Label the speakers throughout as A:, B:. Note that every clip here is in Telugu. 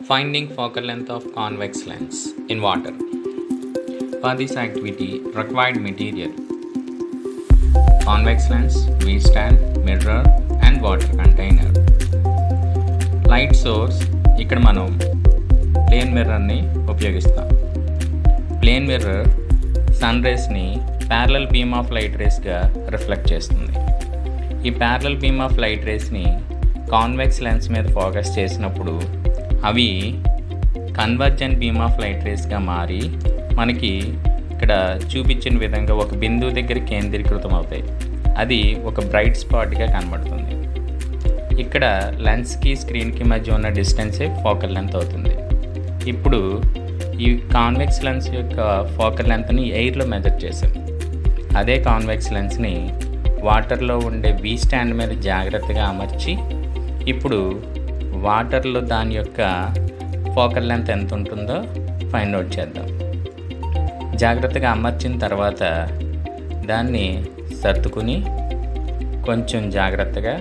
A: Finding focal length of convex lens in water. For this activity, required material convex lens, V stand, mirror, and water container. Light source ఇక్కడ మనం ప్లేన్ మిర్రర్ని ఉపయోగిస్తాం ప్లేన్ మిర్రర్ సన్ రేస్ని ప్యారలల్ బీమ్ ఆఫ్ లైట్ రేస్గా రిఫ్లెక్ట్ చేస్తుంది ఈ ప్యారలల్ బీమ్ ఆఫ్ లైట్ రేస్ని కాన్వెక్స్ లెన్స్ మీద ఫోకస్ చేసినప్పుడు అవి కన్వర్జెంట్ బీమ్ ఆఫ్ లైట్ రేస్గా మారి మనకి ఇక్కడ చూపించిన విధంగా ఒక బిందువు దగ్గర కేంద్రీకృతం అవుతాయి అది ఒక బ్రైట్ స్పాట్గా కనబడుతుంది ఇక్కడ లెన్స్కి స్క్రీన్కి మధ్య ఉన్న డిస్టెన్సే ఫోకల్ లెంత్ అవుతుంది ఇప్పుడు ఈ కాన్వెక్స్ లెన్స్ యొక్క ఫోకల్ లెంత్ని ఎయిర్లో మెజర్ చేసాం అదే కాన్వెక్స్ లెన్స్ని వాటర్లో ఉండే వీ స్టాండ్ మీద జాగ్రత్తగా అమర్చి ఇప్పుడు వాటర్లో దాని యొక్క ఫోకల్ లెంత్ ఎంత ఉంటుందో ఫైండ్ అవుట్ చేద్దాం జాగ్రత్తగా అమర్చిన తర్వాత దాన్ని సర్దుకుని కొంచెం జాగ్రత్తగా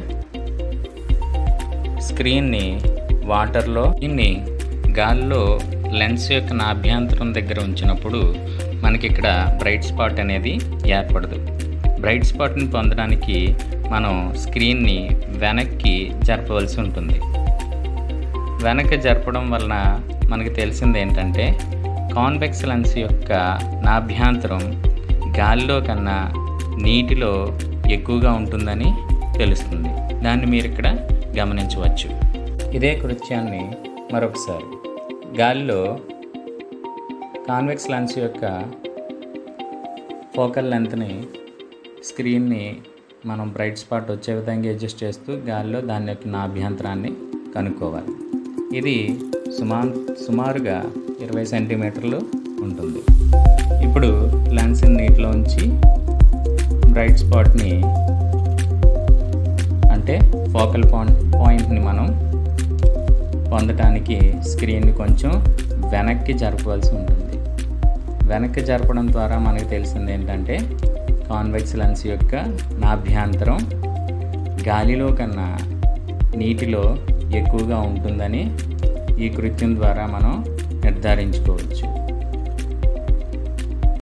A: స్క్రీన్ని వాటర్లో ఇన్ని గాల్లో లెన్స్ యొక్క నాభ్యంతరం దగ్గర ఉంచినప్పుడు మనకి ఇక్కడ బ్రైట్ స్పాట్ అనేది ఏర్పడదు బ్రైట్ స్పాట్ని పొందడానికి మనం స్క్రీన్ని వెనక్కి జరపవలసి ఉంటుంది వెనక్కి జరపడం వలన మనకి తెలిసింది ఏంటంటే కాన్వెక్స్ లెన్స్ యొక్క నాభ్యంతరం గాలిలో కన్నా నీటిలో ఎక్కువగా ఉంటుందని తెలుస్తుంది దాన్ని మీరు ఇక్కడ గమనించవచ్చు ఇదే కృత్యాన్ని మరొకసారి గాలిలో కాన్వెక్స్ లెన్స్ యొక్క ఫోకల్ లెంత్ని స్క్రీన్ని మనం బ్రైట్ స్పాట్ వచ్చే విధంగా అడ్జస్ట్ చేస్తూ గాలిలో దాని యొక్క నాభ్యంతరాన్ని కనుక్కోవాలి ఇది సుమా సుమారుగా ఇరవై సెంటీమీటర్లు ఉంటుంది ఇప్పుడు లెన్స్ని నీటిలో ఉంచి బ్రైట్ స్పాట్ని అంటే ఫోకల్ పాయింట్ పాయింట్ని మనం పొందడానికి స్క్రీన్ని కొంచెం వెనక్కి జరపవలసి ఉంటుంది వెనక్కి జరపడం ద్వారా మనకు తెలిసింది ఏంటంటే కాన్వెక్స్ లెన్స్ యొక్క నాభ్యంతరం గాలిలో కన్నా నీటిలో ఎక్కువగా ఉంటుందని ఈ కృత్యం ద్వారా మనం నిర్ధారించుకోవచ్చు